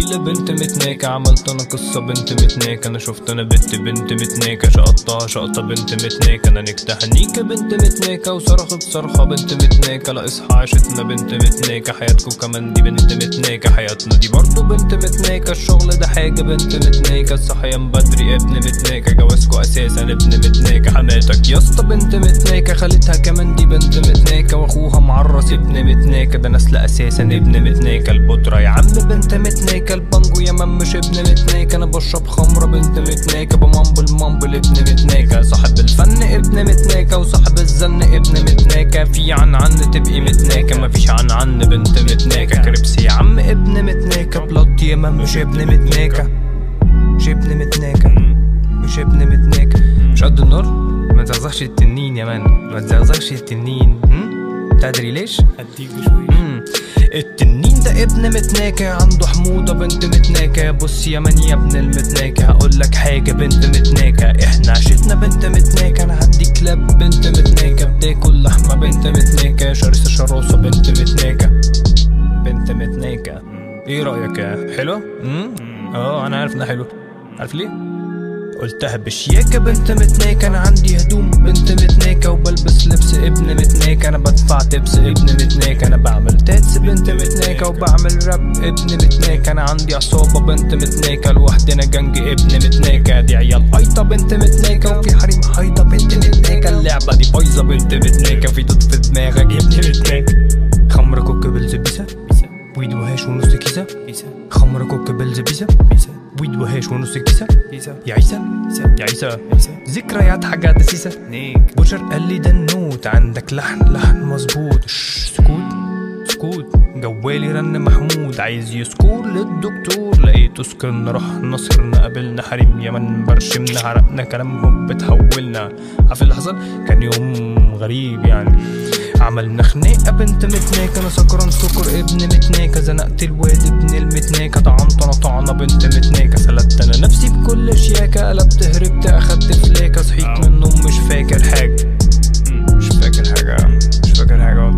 كل بنت متناكة عملت انا قصة بنت متناكة انا شفت انا بنت بنت متناكة شقطتها شقطة بنت متناكة انا نكتة هنيكة بنت متناكة وصرخت صرخة بنت متناكة لا اصحى عشتنا بنت متناكة حياتكم كمان دي بنت متناكة حياتنا دي برضه بنت متناكة الشغل ده حاجة بنت متناكة الصحيان بدري ابن متناكة جوازكوا اساسا ابن متناكة حماتك يا اسطى بنت متناكة خالتها كمان دي بنت متناكة واخوها معرس ابن متناكة ده نسل اساسا ابن متناكة البودرة يا عم بنت متناكة البانجو يا مان مش ابن متناكة انا بشرب خمرة بنت متناكة بمامبل مامبل ابن متناكة صاحب الفن ابن متناكة وصاحب الزن ابن متناكة في عن عن تبقي متناكة مفيش عن عن بنت متناكة كريبس يا عم ابن متناكة بلط يا مان مش ابن متناكة مش ابن متناكة مش ابن متناكة مش قد النار ما تزغزغش التنين يا مان ما تزغزغش التنين هم؟ تدري ليش؟ هديك بشويش مم. التنين ده ابن متناكة عنده حموضة بنت متناكة بص يا من يا ابن المتناكة هقولك حاجة بنت متناكة احنا عشتنا بنت متناكة انا عندي كلاب بنت متناكة بتاكل لحمة بنت متناكة شرسة شروسة بنت متناكة بنت متناكة ايه رأيك يا حلو؟ مم؟ اه انا عارف انها حلو عارف ليه؟ قلتها بشياكة بنت متناكة أنا عندي هدوم بنت متناكة وبلبس لبس ابن متناكة أنا بدفع تبس ابن متناكة أنا بعمل تاتس بنت متناكة وبعمل راب ابن متناكة أنا عندي عصابة بنت متناكة لوحدنا جنج ابن متناكة دي عيال قيطة بنت متناكة وفي حريم حيطة بنت متناكة اللعبة دي بايظة بنت متناكة في دوت في دماغك ابن متناكة خمرة كوك بالزبيسة بيسا ويد وهاش ونص كيسة بيسا خمرة كوك بالزبيسة بيسا ويد وهاش ونص كيسة بيسا يا عيسى بيسا يا عيسى بيسا ذكريات حاجات دسيسة نيك بشر قال لي ده النوت عندك لحن لحن مظبوط شش، سكوت سكوت جوالي رن محمود عايز يسكور للدكتور لقيته سكرنا رحنا سهرنا قابلنا حريم يمن برشمنا عرقنا كلامهم بتحولنا عارف اللي حصل كان يوم غريب يعني عملنا خناقة بنت متناكة انا سكران سكر ابن متناكة زنقت الواد ابن المتناكة طعنت انا طعنة بنت متناكة سلبت انا نفسي بكل شياكة قلبت هربت اخدت فلاكة صحيت من النوم مش فاكر حاجة مش فاكر حاجة مش فاكر حاجة